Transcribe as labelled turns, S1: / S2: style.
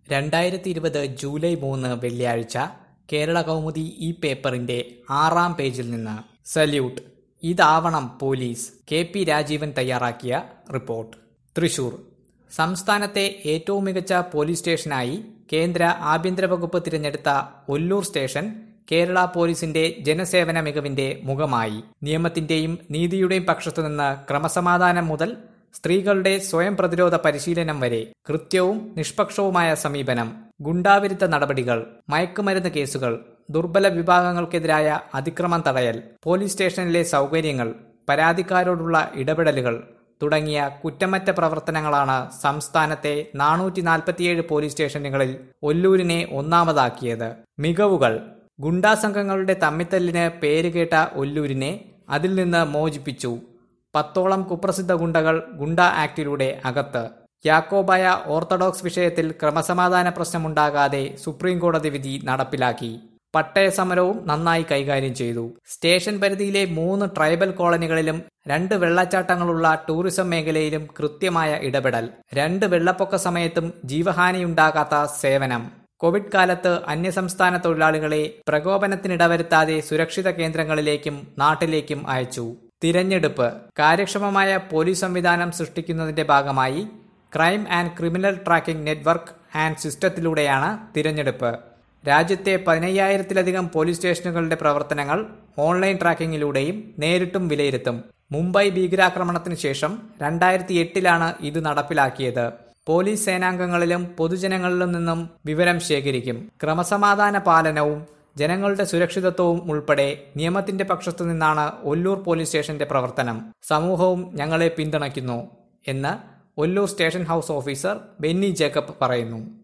S1: രണ്ടായിരത്തി ഇരുപത് ജൂലൈ മൂന്ന് വെള്ളിയാഴ്ച കേരള കൗമുദി ഈ പേപ്പറിന്റെ ആറാം പേജിൽ നിന്ന് സല്യൂട്ട് ഇതാവണം പോലീസ് കെ പി രാജീവൻ തയ്യാറാക്കിയ റിപ്പോർട്ട് തൃശൂർ സംസ്ഥാനത്തെ ഏറ്റവും മികച്ച പോലീസ് സ്റ്റേഷനായി കേന്ദ്ര ആഭ്യന്തര വകുപ്പ് തിരഞ്ഞെടുത്ത ഒല്ലൂർ സ്റ്റേഷൻ കേരള പോലീസിന്റെ ജനസേവന മികവിന്റെ മുഖമായി നിയമത്തിന്റെയും നീതിയുടെയും പക്ഷത്തുനിന്ന് ക്രമസമാധാനം മുതൽ സ്ത്രീകളുടെ സ്വയം പ്രതിരോധ പരിശീലനം വരെ കൃത്യവും നിഷ്പക്ഷവുമായ സമീപനം ഗുണ്ടാവിരുദ്ധ നടപടികൾ മയക്കുമരുന്ന് കേസുകൾ ദുർബല വിഭാഗങ്ങൾക്കെതിരായ അതിക്രമം തടയൽ പോലീസ് സ്റ്റേഷനിലെ സൗകര്യങ്ങൾ പരാതിക്കാരോടുള്ള ഇടപെടലുകൾ തുടങ്ങിയ കുറ്റമറ്റ പ്രവർത്തനങ്ങളാണ് സംസ്ഥാനത്തെ നാനൂറ്റി നാൽപ്പത്തിയേഴ് പോലീസ് സ്റ്റേഷനുകളിൽ ഒല്ലൂരിനെ ഒന്നാമതാക്കിയത് മികവുകൾ ഗുണ്ടാ സംഘങ്ങളുടെ തമ്മിത്തല്ലിന് പേരുകേട്ട ഒല്ലൂരിനെ അതിൽ നിന്ന് മോചിപ്പിച്ചു പത്തോളം കുപ്രസിദ്ധ ഗുണ്ടകൾ ഗുണ്ട ആക്ടിലൂടെ അകത്ത് യാക്കോബായ ഓർത്തഡോക്സ് വിഷയത്തിൽ ക്രമസമാധാന പ്രശ്നമുണ്ടാകാതെ സുപ്രീം കോടതി വിധി നടപ്പിലാക്കി പട്ടയ സമരവും നന്നായി കൈകാര്യം ചെയ്തു സ്റ്റേഷൻ പരിധിയിലെ മൂന്ന് ട്രൈബൽ കോളനികളിലും രണ്ട് വെള്ളച്ചാട്ടങ്ങളുള്ള ടൂറിസം മേഖലയിലും കൃത്യമായ ഇടപെടൽ രണ്ട് വെള്ളപ്പൊക്ക സമയത്തും ജീവഹാനിയുണ്ടാകാത്ത സേവനം കോവിഡ് കാലത്ത് അന്യസംസ്ഥാന തൊഴിലാളികളെ പ്രകോപനത്തിനിടവരുത്താതെ സുരക്ഷിത കേന്ദ്രങ്ങളിലേക്കും നാട്ടിലേക്കും അയച്ചു തിരഞ്ഞെടുപ്പ് കാര്യക്ഷമമായ പോലീസ് സംവിധാനം സൃഷ്ടിക്കുന്നതിന്റെ ഭാഗമായി crime and criminal tracking network and സിസ്റ്റത്തിലൂടെയാണ് തിരഞ്ഞെടുപ്പ് രാജ്യത്തെ പതിനയ്യായിരത്തിലധികം പോലീസ് സ്റ്റേഷനുകളുടെ പ്രവർത്തനങ്ങൾ ഓൺലൈൻ ട്രാക്കിംഗിലൂടെയും നേരിട്ടും വിലയിരുത്തും മുംബൈ ഭീകരാക്രമണത്തിന് ശേഷം രണ്ടായിരത്തി എട്ടിലാണ് ഇത് നടപ്പിലാക്കിയത് പോലീസ് സേനാംഗങ്ങളിലും പൊതുജനങ്ങളിലും നിന്നും വിവരം ശേഖരിക്കും ക്രമസമാധാന പാലനവും ജനങ്ങളുടെ സുരക്ഷിതത്വവും ഉൾപ്പെടെ നിയമത്തിന്റെ പക്ഷത്തു നിന്നാണ് ഒല്ലൂർ പോലീസ് സ്റ്റേഷന്റെ പ്രവർത്തനം സമൂഹവും ഞങ്ങളെ പിന്തുണയ്ക്കുന്നു എന്ന് Ollur station house officer Benny Jacob പറയുന്നു